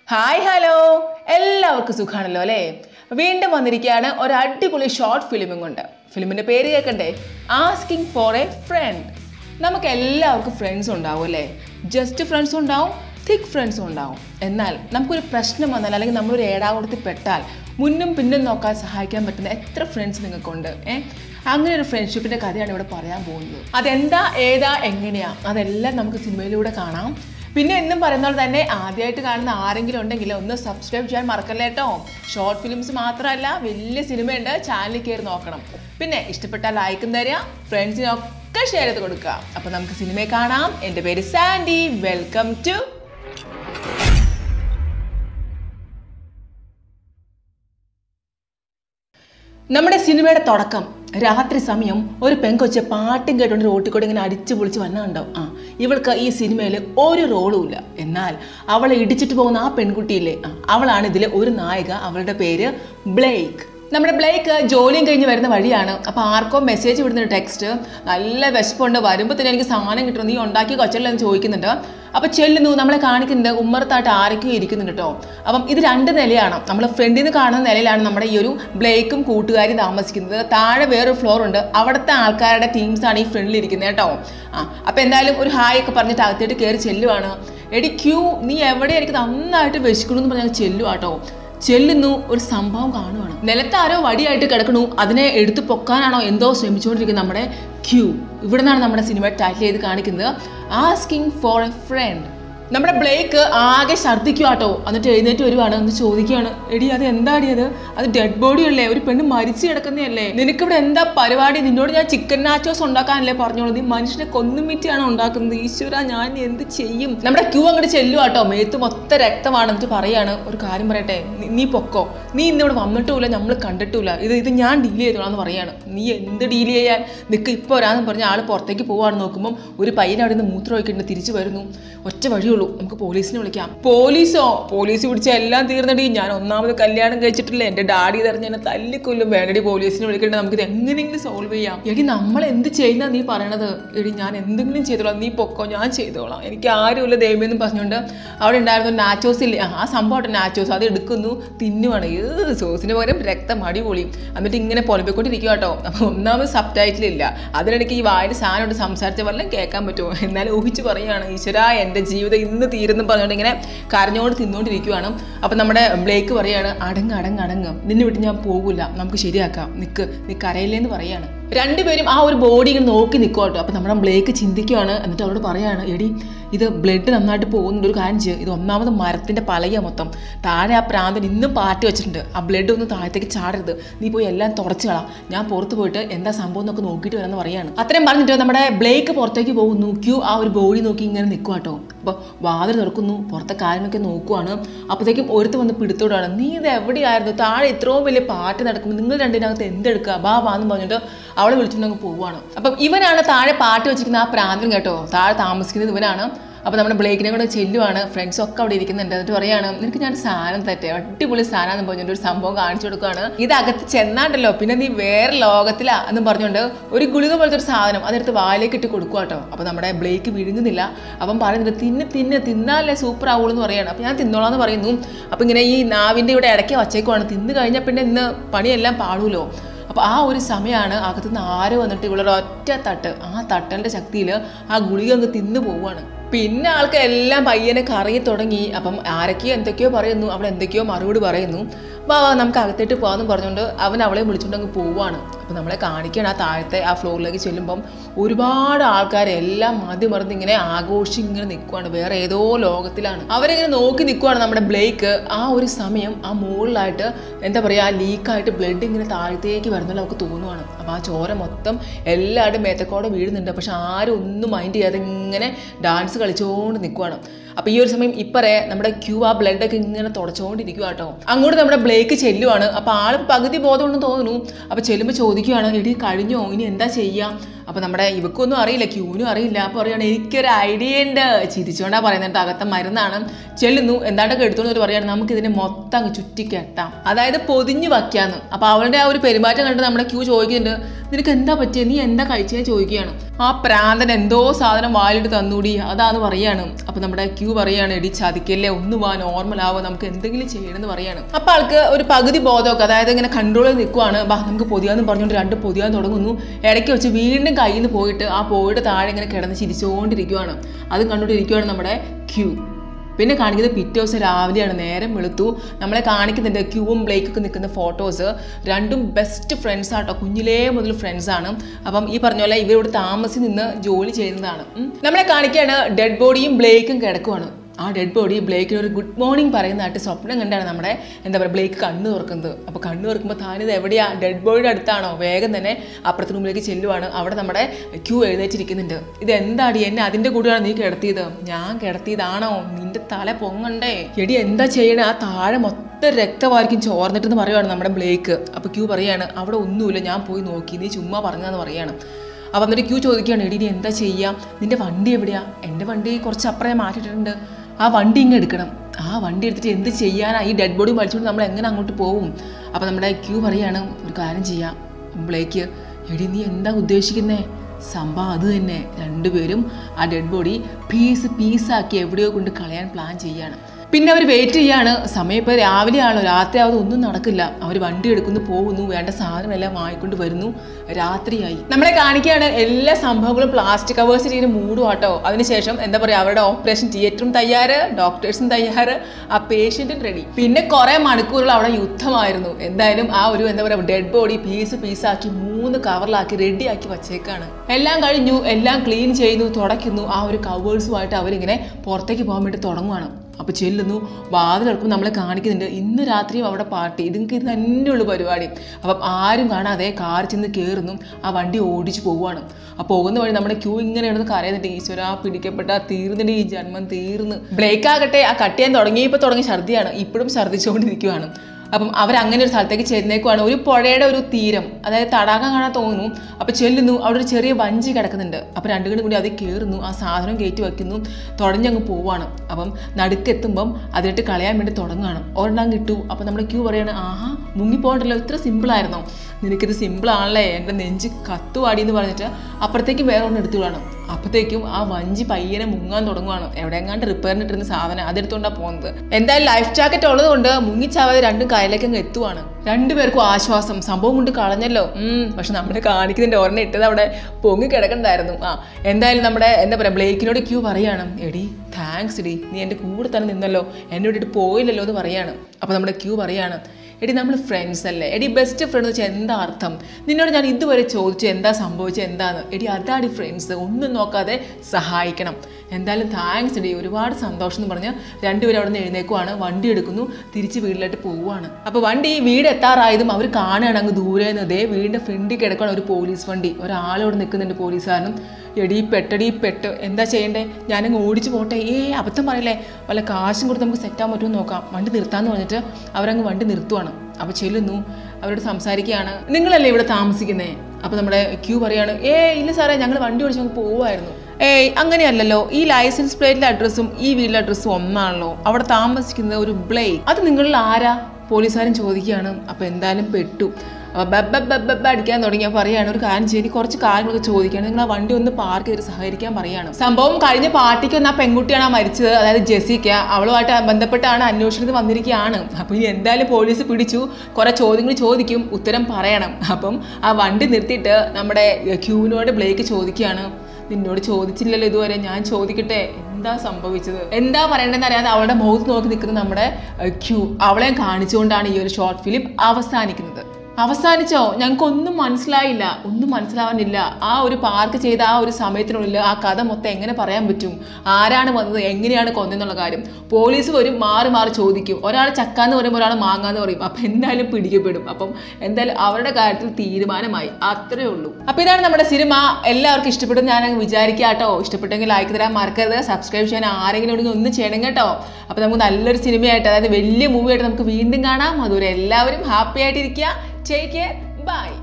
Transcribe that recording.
Hi hello എല്ലാവർക്കും സുഖാണല്ലോ അല്ലേ വീണ്ടും വന്നിരിക്കുകയാണ് ഒരു അടിപൊളി ഷോർട്ട് ഫിലിമും കൊണ്ട് ഫിലിമിന്റെ പേര് കേൾക്കണ്ടേ ആസ്കിങ് ഫോർ എ ഫ്രണ്ട് നമുക്ക് എല്ലാവർക്കും ഫ്രണ്ട്സ് ഉണ്ടാവും അല്ലേ ജസ്റ്റ് ഫ്രണ്ട്സും ഉണ്ടാവും തിക് ഫ്രണ്ട്സും ഉണ്ടാവും എന്നാൽ നമുക്കൊരു പ്രശ്നം വന്നാൽ അല്ലെങ്കിൽ നമ്മളൊരു ഏടാകൂടത്തിൽ പെട്ടാൽ മുന്നും പിന്നും നോക്കാൻ സഹായിക്കാൻ പറ്റുന്ന എത്ര ഫ്രണ്ട്സ് നിങ്ങൾക്കുണ്ട് ഏഹ് അങ്ങനെ ഒരു ഫ്രണ്ട്ഷിപ്പിന്റെ കഥയാണ് ഇവിടെ പറയാൻ പോകുന്നത് അതെന്താ ഏതാ എങ്ങനെയാ അതെല്ലാം നമുക്ക് സിനിമയിലൂടെ കാണാം പിന്നെ എന്നും പറയുന്ന പോലെ തന്നെ ആദ്യമായിട്ട് കാണുന്ന ആരെങ്കിലും ഉണ്ടെങ്കിൽ ഒന്ന് സബ്സ്ക്രൈബ് ചെയ്യാൻ മറക്കല്ലേ കേട്ടോ ഷോർട്ട് ഫിലിംസ് മാത്രമല്ല വലിയ സിനിമയുണ്ട് ചാനലിൽ കയറി നോക്കണം പിന്നെ ഇഷ്ടപ്പെട്ടാൽ ലൈക്കും തരിക ഫ്രണ്ട്സിനൊക്കെ ഷെയർ ചെയ്ത് കൊടുക്കുക അപ്പോൾ നമുക്ക് സിനിമയെ കാണാം എൻ്റെ പേര് സാൻഡി വെൽക്കം ടു നമ്മുടെ സിനിമയുടെ തുടക്കം രാത്രി സമയം ഒരു പെങ്കൊച്ച പാട്ടും കേട്ടുകൊണ്ട് റോട്ടിൽ കൂടെ ഇങ്ങനെ അടിച്ചു പൊളിച്ച് വന്നുണ്ടോ ആ ഇവൾക്ക് ഈ സിനിമയിൽ ഒരു റോളും ഇല്ല എന്നാൽ അവളെ ഇടിച്ചിട്ട് പോകുന്ന ആ പെൺകുട്ടിയില്ലേ ആ അവളാണ് ഇതിലെ ഒരു നായിക അവളുടെ പേര് ബ്ലേക്ക് നമ്മുടെ ബ്ലേക്ക് ജോലിയും കഴിഞ്ഞ് വരുന്ന വഴിയാണ് അപ്പോൾ ആർക്കോ മെസ്സേജ് വിടുന്ന ഒരു ടെക്സ്റ്റ് നല്ല വിശപ്പുണ്ട് വരുമ്പോൾ തന്നെ എനിക്ക് സാധനം കിട്ടും നീ ഉണ്ടാക്കി കൊച്ചല്ലെന്ന് ചോദിക്കുന്നുണ്ട് അപ്പോൾ ചെല്ലുന്നു നമ്മളെ കാണിക്കുന്നത് ഉമ്മറത്തായിട്ട് ആരൊക്കെയോ ഇരിക്കുന്നുണ്ട് കേട്ടോ അപ്പം ഇത് രണ്ട് നിലയാണ് നമ്മൾ ഫ്രണ്ടിൽ നിന്ന് കാണുന്ന നിലയിലാണ് നമ്മുടെ ഈ ഒരു ബ്ലേക്കും കൂട്ടുകാരും താമസിക്കുന്നത് താഴെ വേറൊരു ഫ്ലോർ ഉണ്ട് അവിടുത്തെ ആൾക്കാരുടെ ടീംസാണ് ഈ ഫ്രണ്ടിൽ ഇരിക്കുന്നത് കേട്ടോ ആ അപ്പോൾ എന്തായാലും ഒരു ഹായ് ഒക്കെ പറഞ്ഞിട്ട് അകത്തേട്ട് കയറി ചെല്ലുവാണ് എടി ക്യൂ നീ എവിടെ എനിക്ക് നന്നായിട്ട് വിശക്കണമെന്ന് പറഞ്ഞാൽ ചെല്ലുവാട്ടോ ചെല്ലുന്നു ഒരു സംഭവം കാണുവാണ് നിലത്താരോ വടിയായിട്ട് കിടക്കണു അതിനെ എടുത്തു പൊക്കാനാണോ എന്തോ ശ്രമിച്ചുകൊണ്ടിരിക്കുന്നത് നമ്മുടെ ക്യൂ ഇവിടെ നിന്നാണ് നമ്മുടെ സിനിമ ടൈറ്റിൽ ചെയ്ത് കാണിക്കുന്നത് ആസ്കിങ് ഫോർ എ ഫ്രണ്ട് നമ്മുടെ ബ്ലേക്ക് ആകെ ഛർദ്ദിക്കുക കേട്ടോ എന്നിട്ട് എഴുന്നേറ്റ് വരുവാണ് എന്ന് ചോദിക്കുകയാണ് എടി അത് എന്താടി അത് അത് ഡെഡ് ബോഡി അല്ലേ ഒരു പെണ്ണ് മരിച്ചു കിടക്കുന്നതല്ലേ നിനക്കിവിടെ എന്താ പരിപാടി നിന്നോട് ഞാൻ ചിക്കൻ നാച്ചോസ് ഉണ്ടാക്കാനല്ലേ പറഞ്ഞോളൂ നീ മനുഷ്യനെ കൊന്നുമിറ്റിയാണ് ഉണ്ടാക്കുന്നത് ഈശ്വര ഞാൻ എന്ത് ചെയ്യും നമ്മുടെ ക്യൂ അങ്ങോട്ട് ചെല്ലുക കേട്ടോ മേത്ത് മൊത്തം രക്തമാണ് എന്നിട്ട് പറയാണ് ഒരു കാര്യം പറയട്ടെ നീ- നീ പൊക്കോ നീ ഇന്നിവിടെ വന്നിട്ടുമില്ല നമ്മൾ കണ്ടിട്ടുമില്ല ഇത് ഇത് ഞാൻ ഡീൽ ചെയ്തോളാം എന്ന് പറയാണ് നീ എന്ത് ഡീൽ ചെയ്യാൻ നിൽക്ക് ഇപ്പോൾ വരാമെന്ന് പറഞ്ഞ ആൾ പുറത്തേക്ക് പോവാണ് നോക്കുമ്പോൾ ഒരു പയ്യൻ അവിടെ നിന്ന് മൂത്രം ഒഴിക്കുന്നുണ്ട് തിരിച്ചു വരുന്നു ഒറ്റ വഴിയുള്ളൂ നമുക്ക് പോലീസിനെ വിളിക്കാം പോലീസോ പോലീസ് പിടിച്ച എല്ലാം തീർന്നടി ഞാൻ ഒന്നാമത് കല്യാണം കഴിച്ചിട്ടില്ല എൻ്റെ ഡാഡി തെരഞ്ഞ എന്നെ തല്ലിക്കൊല്ലും വേണ്ടടി പോലീസിനെ വിളിക്കേണ്ടത് നമുക്ക് ഇത് എങ്ങനെയെങ്കിലും സോൾവ് ചെയ്യാം എടി നമ്മൾ എന്ത് ചെയ്യുന്ന നീ പറയണത് എടി ഞാൻ എന്തെങ്കിലും ചെയ്തോളാം നീ പൊക്കോ ഞാൻ ചെയ്തോളാം എനിക്ക് ആരുമില്ല ദൈവമെന്ന് പറഞ്ഞുകൊണ്ട് അവിടെ ഉണ്ടായിരുന്ന നാച്ചോസ് ഇല്ലേ ആ സംഭവം നാച്ചോസ് അത് എടുക്കുന്നു തിന്നുവാണ് ഏത് സോസിന് പകരം രക്തം അടിപൊളി എന്നിട്ട് ഇങ്ങനെ പൊലപ്പിക്കൊണ്ടിരിക്കുക കേട്ടോ അപ്പോൾ ഒന്നാമത് സബ് ടൈറ്റിൽ ഇല്ല അതിനിടയ്ക്ക് ഈ വായിൽ സാധനമായിട്ട് സംസാരിച്ച വല്ലതും കേൾക്കാൻ പറ്റുമോ എന്നാലും ഊഹിച്ച് പറയുകയാണ് ഈശ്വര എൻ്റെ ജീവിതം ഇന്ന് തീരുന്നു പറഞ്ഞുകൊണ്ട് ഇങ്ങനെ കരഞ്ഞോണ്ട് തിന്നുകൊണ്ടിരിക്കുവാണ് അപ്പോൾ നമ്മുടെ ബ്ലേക്ക് പറയാണ് അടങ്ങ് അടങ്ങ് അടങ്ങ് നിന്നെ വിട്ട് ഞാൻ പോകില്ല നമുക്ക് ശരിയാക്കാം നിൽക്ക് നീ കരയില്ലേന്ന് പറയാണ് രണ്ടുപേരും ആ ഒരു ബോഡി ഇങ്ങനെ നോക്കി നിൽക്കുക കേട്ടോ അപ്പോൾ നമ്മുടെ ബ്ലേക്ക് ചിന്തിക്കുകയാണ് എന്നിട്ട് അവരോട് പറയാണ് എടി ഇത് ബ്ലഡ് നന്നായിട്ട് പോകുന്നുണ്ട് ഒരു കാര്യം ചെയ്യുക ഇത് ഒന്നാമത് മരത്തിൻ്റെ പലയ മൊത്തം താഴെ ആ പ്രാന്തൻ ഇന്നും പാറ്റി വെച്ചിട്ടുണ്ട് ആ ബ്ലഡ് ഒന്നും താഴത്തേക്ക് ചാടരുത് നീ പോയി എല്ലാം തുടച്ച് കളാം ഞാൻ പുറത്ത് പോയിട്ട് എന്താ സംഭവം എന്നൊക്കെ നോക്കിയിട്ട് വരാമെന്ന് പറയാണ് അത്രയും പറഞ്ഞിട്ട് നമ്മുടെ ബ്ലേക്ക് പുറത്തേക്ക് പോകുന്നു ക്യൂ ആ ഒരു ബോഡി നോക്കി ഇങ്ങനെ നിൽക്കുക കേട്ടോ അപ്പോൾ വാതിൽ തുറക്കുന്നു പുറത്തെ കാര്യങ്ങളൊക്കെ നോക്കുവാണ് അപ്പോഴത്തേക്കും ഒരുത്ത് വന്ന് പിടുത്തോടാണ് നീ ഇത് എവിടെയായിരുന്നു താഴെ ഇത്രയും വലിയ പാട്ട് നടക്കുമ്പോൾ നിങ്ങൾ രണ്ടിനകത്ത് എന്തെടുക്കുക ബാ വാന്ന് പറഞ്ഞിട്ട് അവളെ വിളിച്ചുകൊണ്ട് അങ്ങ് പോവുകയാണ് അപ്പം ഇവനാണ് താഴെ പാട്ട് വെച്ചിരിക്കുന്ന ആ പ്രാന്തൻ കേട്ടോ താഴെ താമസിക്കുന്നത് ഇവനാണ് അപ്പോൾ നമ്മുടെ ബ്ലേക്കിനെ കൂടെ ചെല്ലുവാണ് ഫ്രണ്ട്സ് ഒക്കെ അവിടെ ഇരിക്കുന്നുണ്ട് എന്നിട്ട് പറയാണ് നിനക്ക് ഞാൻ സാധനം തട്ടെ അടിപൊളി സാധനം എന്ന് പറഞ്ഞിട്ട് ഒരു സംഭവം കാണിച്ചു കൊടുക്കുകയാണ് ഇത് അകത്ത് ചെന്നാണ്ടല്ലോ പിന്നെ നീ വേറെ ലോകത്തിലാ എന്ന് പറഞ്ഞുകൊണ്ട് ഒരു ഗുളിക പോലത്തെ ഒരു സാധനം അതെടുത്ത് വായിലേക്ക് ഇട്ട് കൊടുക്കുക കേട്ടോ അപ്പോൾ നമ്മുടെ ബ്ലേക്ക് വിഴുങ്ങുന്നില്ല അപ്പം പറയുന്നുണ്ട് തിന്ന് തിന്ന് തിന്നാലേ സൂപ്പർ ആവുള്ളൂ എന്ന് പറയാണ് അപ്പോൾ ഞാൻ തിന്നോളാം എന്ന് പറയുന്നു അപ്പോൾ ഇങ്ങനെ ഈ നാവിൻ്റെ ഇവിടെ ഇടയ്ക്ക് വച്ചേക്കുവാണ് തിന്ന് കഴിഞ്ഞാൽ പിന്നെ ഇന്ന് പണിയെല്ലാം പാടൂലോ അപ്പോൾ ആ ഒരു സമയമാണ് അകത്തുനിന്ന് ആരോ വന്നിട്ട് ഇവളൊരു ഒറ്റ തട്ട് ആ തട്ടലിൻ്റെ ശക്തിയിൽ ആ ഗുളിക അങ്ങ് തിന്നു പോവുകയാണ് പിന്നെ ആൾക്ക് എല്ലാം പയ്യനെ കറങ്ങി തുടങ്ങി അപ്പം ആരൊക്കെയോ എന്തൊക്കെയോ പറയുന്നു അവൾ എന്തൊക്കെയോ മറുപടി പറയുന്നു വാ വാ നമുക്ക് അകത്തേട്ട് പോകാമെന്ന് പറഞ്ഞുകൊണ്ട് അവൻ അവളെ വിളിച്ചുകൊണ്ട് അങ്ങ് പോവുകയാണ് അപ്പം നമ്മളെ കാണിക്കുകയാണ് ആ താഴത്തെ ആ ഫ്ലോറിലേക്ക് ചെല്ലുമ്പം ഒരുപാട് ആൾക്കാർ എല്ലാം മതി മറന്ന് ഇങ്ങനെ ആഘോഷിച്ച് ഇങ്ങനെ നിൽക്കുവാണ് വേറെ ഏതോ ലോകത്തിലാണ് അവരിങ്ങനെ നോക്കി നിൽക്കുവാണ് നമ്മുടെ ബ്ലേക്ക് ആ ഒരു സമയം ആ മുകളിലായിട്ട് എന്താ പറയുക ആ ലീക്കായിട്ട് ബ്ലഡ് ഇങ്ങനെ താഴത്തേക്ക് വരുന്നല്ലോ നമുക്ക് തോന്നുവാണ് അപ്പോൾ ആ ചോര മൊത്തം എല്ലാവരുടെയും മേത്തക്കോടെ വീഴുന്നുണ്ട് പക്ഷെ ആരും ഒന്നും മൈൻഡ് ചെയ്യാതെ ഇങ്ങനെ ഡാൻസ് കളിച്ചുകൊണ്ട് നിൽക്കുവാണ് അപ്പോൾ ഈ ഒരു സമയം ഇപ്പറേ നമ്മുടെ ക്യൂ ആ ബ്ലഡൊക്കെ ഇങ്ങനെ തുടച്ചുകൊണ്ടിരിക്കുക കേട്ടോ അങ്ങോട്ട് നമ്മുടെ ബ്ലേക്ക് ചെല്ലുവാണ് അപ്പോൾ ആൾ പകുതി ബോധമുണ്ടെന്ന് തോന്നുന്നു അപ്പോൾ ചെല്ലുമ്പോൾ ചോദിക്കും ചോദിക്കുകയാണ് എടി കഴിഞ്ഞോ ഇനി എന്താ ചെയ്യാം അപ്പോൾ നമ്മുടെ ഇവക്കൊന്നും അറിയില്ല ക്യൂനും അറിയില്ല അപ്പോൾ പറയുകയാണ് എനിക്കൊരു ഐഡിയ ഉണ്ട് ചിരിച്ചുകൊണ്ടാണ് പറയുന്നത് അകത്ത മരുന്നാണ് ചെല്ലുന്നു എന്താണ്ടൊക്കെ എടുത്തോണ്ട് പറയുകയാണ് നമുക്ക് ഇതിനെ മൊത്തം അങ്ങ് ചുറ്റി കെട്ടാം അതായത് പൊതിഞ്ഞ് വയ്ക്കാന്ന് അപ്പോൾ അവളുടെ ആ ഒരു പെരുമാറ്റം കണ്ട് നമ്മുടെ ക്യൂ ചോദിക്കുന്നുണ്ട് നിനക്ക് എന്താ പറ്റിയത് നീ എന്താ കഴിച്ചതെന്ന് ചോദിക്കുകയാണ് ആ പ്രാന്തൻ എന്തോ സാധനം വായിലിട്ട് തന്നൂടി അതാന്ന് പറയാണ് അപ്പോൾ നമ്മുടെ ക്യൂ പറയാണ് എടി ചതിക്കല്ലേ ഒന്ന് വാ നോർമൽ ആവോ നമുക്ക് എന്തെങ്കിലും ചെയ്യണമെന്ന് പറയാണ് അപ്പോൾ ആൾക്ക് ഒരു പകുതി ബോധമൊക്കെ അതായത് ഇങ്ങനെ കൺട്രോൾ ചെയ്ത് നിൽക്കുവാണ് ബാ നമുക്ക് പൊതിയാന്ന് പറഞ്ഞുകൊണ്ട് രണ്ട് പൊതിയാൻ തുടങ്ങുന്നു ഇടയ്ക്ക് വെച്ച് വീണ്ടും കയ്യിൽ നിന്ന് പോയിട്ട് ആ പോയിട്ട് താഴെ ഇങ്ങനെ കിടന്ന് ചിരിച്ചുകൊണ്ടിരിക്കുവാണ് അതും കണ്ടുകൊണ്ടിരിക്കുവാണ് നമ്മുടെ ക്യൂ പിന്നെ കാണിക്കുന്നത് പിറ്റേ ദിവസം രാവിലെയാണ് നേരം വെളുത്തു നമ്മളെ കാണിക്കുന്നുണ്ട് ക്യൂവും ബ്ലേക്കൊക്കെ നിൽക്കുന്ന ഫോട്ടോസ് രണ്ടും ബെസ്റ്റ് ഫ്രണ്ട്സ് ആട്ടോ കുഞ്ഞിലേ മുതൽ ഫ്രണ്ട്സ് ആണ് അപ്പം ഈ പറഞ്ഞ പോലെ ഇവരോട് താമസിച്ച് നിന്ന് ജോലി ചെയ്യുന്നതാണ് ഉം. നമ്മളെ കാണിക്കുകയാണ് ഡെഡ് ബോഡിയും ബ്ലേക്കും കിടക്കുവാണ് ആ ഡെഡ് ബോഡി ബ്ലേക്കിന് ഒരു ഗുഡ് മോർണിംഗ് പറയുന്നതായിട്ട് സ്വപ്നം കണ്ടാണ് നമ്മുടെ എന്താ പറയുക ബ്ലേക്ക് കണ്ണ് തുറക്കുന്നത് അപ്പോൾ കണ്ണ് തുറക്കുമ്പോൾ താനിത് എവിടെയാ ഡെഡ് ബോഡിയുടെ അടുത്താണോ വേഗം തന്നെ അപ്പുറത്തെ റൂമിലേക്ക് ചെല്ലുവാണ് അവിടെ നമ്മുടെ ക്യൂ എഴുന്നേറ്റിരിക്കുന്നുണ്ട് ഇത് എന്താടി എന്നെ അതിൻ്റെ കൂടെയാണ് നീ കിടത്തിയത് ഞാൻ കിടത്തിയതാണോ നിന്റെ തല പൊങ്ങണ്ടേ എടി എന്താ ചെയ്യണേ ആ താഴെ മൊത്തം രക്തമായിരിക്കും ചോർന്നിട്ടെന്ന് പറയുവാണ് നമ്മുടെ ബ്ലേക്ക് അപ്പോൾ ക്യൂ പറയാണ് അവിടെ ഒന്നുമില്ല ഞാൻ പോയി നോക്കി നീ ചുമ്മാ പറഞ്ഞതെന്ന് പറയാണ് അപ്പോൾ എന്നിട്ട് ക്യൂ ചോദിക്കുകയാണ് എടി നീ എന്താ ചെയ്യുക നിന്റെ വണ്ടി എവിടെയാ എൻ്റെ വണ്ടി കുറച്ച് അപ്പുറം ഞാൻ മാറ്റിയിട്ടുണ്ട് ആ വണ്ടി ഇങ്ങ് എടുക്കണം ആ വണ്ടി എടുത്തിട്ട് എന്ത് ചെയ്യാനാ ഈ ഡെഡ് ബോഡി വലിച്ചുകൊണ്ട് നമ്മൾ എങ്ങനെ അങ്ങോട്ട് പോകും അപ്പോൾ നമ്മുടെ ക്യൂ പറയാണ് ഒരു കാര്യം ചെയ്യാം ബ്ലേക്ക് എടി നീ എന്താ ഉദ്ദേശിക്കുന്നേ സംഭവം അത് തന്നെ രണ്ടുപേരും ആ ഡെഡ് ബോഡി പീസ് പീസാക്കി എവിടെയോ കൊണ്ട് കളയാൻ പ്ലാൻ ചെയ്യാണ് പിന്നെ അവർ വെയിറ്റ് ചെയ്യാണ് സമയം ഇപ്പോൾ രാവിലെ ആണോ രാത്രി ആവാതെ ഒന്നും നടക്കില്ല അവർ വണ്ടി എടുക്കുന്നു പോകുന്നു വേണ്ട സാധനമെല്ലാം വാങ്ങിക്കൊണ്ട് വരുന്നു രാത്രിയായി നമ്മളെ കാണിക്കുകയാണ് എല്ലാ സംഭവങ്ങളും പ്ലാസ്റ്റിക് കവേഴ്സ് ചെയ്യുന്ന മൂടും ആട്ടോ അതിനുശേഷം എന്താ പറയുക അവരുടെ ഓപ്പറേഷൻ തിയേറ്ററും തയ്യാറ് ഡോക്ടേഴ്സും തയ്യാറ് ആ പേഷ്യൻറ്റും റെഡി പിന്നെ കുറേ മണിക്കൂറുകൾ അവിടെ യുദ്ധമായിരുന്നു എന്തായാലും ആ ഒരു എന്താ പറയുക ഡെഡ് ബോഡി പീസ് പീസാക്കി മൂന്ന് കവറിലാക്കി റെഡിയാക്കി വച്ചേക്കാണ് എല്ലാം കഴിഞ്ഞു എല്ലാം ക്ലീൻ ചെയ്യുന്നു തുടയ്ക്കുന്നു ആ ഒരു കവേഴ്സുമായിട്ട് അവരിങ്ങനെ പുറത്തേക്ക് പോകാൻ വേണ്ടി തുടങ്ങുവാണ് അപ്പോൾ ചെല്ലുന്നു വാതിലിറക്കും നമ്മളെ കാണിക്കുന്നുണ്ട് ഇന്ന് രാത്രിയും അവിടെ പാർട്ടി ഇതിങ്ങൾക്ക് ഇത് തന്നെയുള്ളൂ പരിപാടി അപ്പം ആരും കാണാതെ കാർ ചെന്ന് കയറുന്നു ആ വണ്ടി ഓടിച്ച് പോവുകയാണ് ആ പോകുന്ന വഴി നമ്മുടെ ക്യൂ ഇങ്ങനെ കിടന്ന് കരയുന്നുണ്ട് ഈശ്വര പിടിക്കപ്പെട്ട തീർന്നിട്ട് ഈ ജന്മം തീർന്ന് ബ്രേക്ക് ആകട്ടെ ആ കട്ട് ചെയ്യാൻ തുടങ്ങിയപ്പോൾ തുടങ്ങിയ ഛർദിയാണ് ഇപ്പോഴും ഛർദ്ദിച്ചുകൊണ്ടിരിക്കുകയാണ് അപ്പം അവരങ്ങനെ ഒരു സ്ഥലത്തേക്ക് ചെന്നേക്കുവാണ് ഒരു പുഴയുടെ ഒരു തീരം അതായത് തടാകം കാണാൻ തോന്നുന്നു അപ്പോൾ ചെല്ലുന്നു അവിടെ ഒരു ചെറിയ വഞ്ചി കിടക്കുന്നുണ്ട് അപ്പോൾ രണ്ടുകൂടി കൂടി അത് കയറുന്നു ആ സാധനം കയറ്റി വയ്ക്കുന്നു തുടഞ്ഞങ്ങ് പോവാണ് അപ്പം നടുക്കെത്തുമ്പം അതിലിട്ട് കളയാൻ വേണ്ടി തുടങ്ങുകയാണ് ഒരെണ്ണം കിട്ടു അപ്പോൾ നമ്മുടെ ക്യൂ പറയാണ് ആഹാ മുങ്ങിപ്പോകണ്ടല്ലോ ഇത്ര സിമ്പിളായിരുന്നോ നിനക്കിത് സിമ്പിളാണല്ലേ എൻ്റെ നെഞ്ച് കത്തുവാടി എന്ന് പറഞ്ഞിട്ട് അപ്പുറത്തേക്ക് വേറെ ഒന്ന് എടുത്തുകളാണ് അപ്പോഴത്തേക്കും ആ വഞ്ചി പയ്യനെ മുങ്ങാൻ തുടങ്ങുവാണ് എവിടെയെങ്ങാണ്ട് റിപ്പയറിന് ഇട്ടിരുന്ന സാധനം അതെടുത്തോണ്ടാ പോകുന്നത് എന്തായാലും ലൈഫ് ജാക്കറ്റ് ഉള്ളത് കൊണ്ട് മുങ്ങിച്ചാവാതെ രണ്ടും കയ്യിലേക്ക് അങ്ങ് എത്തുവാണ് രണ്ടുപേർക്കും ആശ്വാസം സംഭവം കൊണ്ട് കളഞ്ഞല്ലോ ഉം, പക്ഷെ നമ്മളെ കാണിക്കുന്നതിൻ്റെ ഒരെണ്ണം ഇട്ടത് അവിടെ പൊങ്ങി കിടക്കണ്ടായിരുന്നു ആ എന്തായാലും നമ്മുടെ എന്താ പറയുക ബ്ലേക്കിനോട് ക്യൂ പറയാണ് എടി താങ്ക്സ് എടി നീ എൻ്റെ കൂടെ തന്നെ നിന്നല്ലോ എന്നോട് ഇട്ട് പോയില്ലല്ലോ എന്ന് പറയാണ് അപ്പോൾ നമ്മുടെ ക്യൂ പറയാണ് എടി നമ്മൾ ഫ്രണ്ട്സ് അല്ലേ എടി ബെസ്റ്റ് ഫ്രണ്ട് എന്ന് വെച്ചാൽ എന്താ അർത്ഥം നിന്നോട് ഞാൻ ഇതുവരെ ചോദിച്ചു എന്താ സംഭവിച്ചത് എന്താന്ന് എടി അതാണ് ഫ്രണ്ട്സ് ഒന്നും നോക്കാതെ സഹായിക്കണം എന്തായാലും താങ്ക്സ് എടി ഒരുപാട് സന്തോഷം എന്ന് പറഞ്ഞ് രണ്ടുപേരും അവിടെ നിന്ന് എഴുന്നേക്കുവാണ് വണ്ടി എടുക്കുന്നു തിരിച്ച് വീട്ടിലോട്ട് പോവുകയാണ് അപ്പോൾ വണ്ടി വീട് എത്താറായതും അവർ കാണുകയാണ് അങ്ങ് ദൂരെ നിന്ന് ദേ വീടിൻ്റെ ഫ്രണ്ടിൽ കിടക്കുകയാണ് ഒരു പോലീസ് വണ്ടി ഒരാളോട് നിൽക്കുന്നുണ്ട് പോലീസുകാരനും എടി പെട്ടടി പെട്ട് എന്താ ചെയ്യണ്ടേ ഞാനങ്ങ് ഓടിച്ചു പോട്ടെ ഏ അബദ്ധം പറയല്ലേ വല്ല കാശും കൊടുത്ത് നമുക്ക് സെറ്റാൻ പറ്റുമോ എന്ന് നോക്കാം വണ്ടി നിർത്താന്ന് പറഞ്ഞിട്ട് അവരങ്ങ് വണ്ടി നിർത്തുവാണ് അപ്പോൾ ചെല്ലുന്നു അവരോട് സംസാരിക്കുകയാണ് നിങ്ങളല്ലേ ഇവിടെ താമസിക്കുന്നേ അപ്പോൾ നമ്മുടെ ക്യൂ പറയാണ് ഏ ഇല്ല സാറേ ഞങ്ങൾ വണ്ടി ഓടിച്ച് അങ്ങ് പോവുമായിരുന്നു ഏയ് അങ്ങനെയല്ലല്ലോ ഈ ലൈസൻസ് പ്ലേറ്റിലെ അഡ്രസ്സും ഈ വീട്ടിലെ അഡ്രസ്സും ഒന്നാണല്ലോ അവിടെ താമസിക്കുന്നത് ഒരു ബ്ലേക്ക് അത് നിങ്ങളിൽ ആരാ പോലീസുകാരൻ ചോദിക്കുകയാണ് അപ്പോൾ എന്തായാലും പെട്ടു അപ്പോൾ ബബ്ബ ബബ്ബ ബബ്ബ അടിക്കാൻ തുടങ്ങിയാൽ പറയാണ് ഒരു കാര്യം ചെയ്ത് കുറച്ച് കാര്യങ്ങളൊക്കെ ചോദിക്കുകയാണ് നിങ്ങൾ ആ വണ്ടി ഒന്ന് പാർക്ക് ചെയ്ത് സഹകരിക്കാൻ പറയാണ് സംഭവം കഴിഞ്ഞ പാർട്ടിക്ക് വന്ന ആ പെൺകുട്ടിയാണ് ആ മരിച്ചത് അതായത് ജെസിക്ക അവളുമായിട്ട് ബന്ധപ്പെട്ടാണ് അന്വേഷണത്തിൽ വന്നിരിക്കുകയാണ് അപ്പോൾ ഇനി എന്തായാലും പോലീസ് പിടിച്ചു കുറേ ചോദ്യങ്ങൾ ചോദിക്കും ഉത്തരം പറയണം അപ്പം ആ വണ്ടി നിർത്തിയിട്ട് നമ്മുടെ ക്യൂവിനോട് ബ്ലേക്ക് ചോദിക്കുകയാണ് നിന്നോട് ചോദിച്ചില്ലല്ലോ ഇതുവരെ ഞാൻ ചോദിക്കട്ടെ എന്താ സംഭവിച്ചത് എന്താ പറയേണ്ടതെന്ന് അറിയാതെ അവളുടെ മുഖത്ത് നോക്കി നിൽക്കുന്ന നമ്മുടെ ക്യൂ അവളെ കാണിച്ചുകൊണ്ടാണ് ഈ ഒരു ഷോർട്ട് ഫിലിം അവസാനിക്കുന്നത് അവസാനിച്ചോ ഞങ്ങൾക്കൊന്നും മനസ്സിലായില്ല ഒന്നും മനസ്സിലാവാനില്ല ആ ഒരു പാർക്ക് ചെയ്ത ആ ഒരു സമയത്തിനുള്ളിൽ ആ കഥ മൊത്തം എങ്ങനെ പറയാൻ പറ്റും ആരാണ് വന്നത് എങ്ങനെയാണ് കൊന്നെന്നുള്ള കാര്യം പോലീസ് വരും മാറി മാറി ചോദിക്കും ഒരാൾ ചക്കാന്ന് പറയുമ്പോൾ ഒരാൾ മാങ്ങാന്ന് പറയും അപ്പം എന്തായാലും പിടിക്കപ്പെടും അപ്പം എന്തായാലും അവരുടെ കാര്യത്തിൽ തീരുമാനമായി അത്രേ ഉള്ളൂ അപ്പം ഇതാണ് നമ്മുടെ സിനിമ എല്ലാവർക്കും ഇഷ്ടപ്പെടും ഞാൻ അങ്ങ് വിചാരിക്കാം കേട്ടോ ഇഷ്ടപ്പെട്ടെങ്കിൽ ലൈക്ക് തരാൻ മറക്കരുത് സബ്സ്ക്രൈബ് ചെയ്യാൻ ആരെങ്കിലും ഉണ്ടെങ്കിൽ ഒന്ന് ചെയ്യണം കേട്ടോ അപ്പം നമുക്ക് നല്ലൊരു സിനിമയായിട്ട് അതായത് വലിയ മൂവിയായിട്ട് നമുക്ക് വീണ്ടും കാണാം അതുവരെ എല്ലാവരും ഹാപ്പി ആയിട്ടിരിക്കുക ടേക്ക് കെയർ ബൈ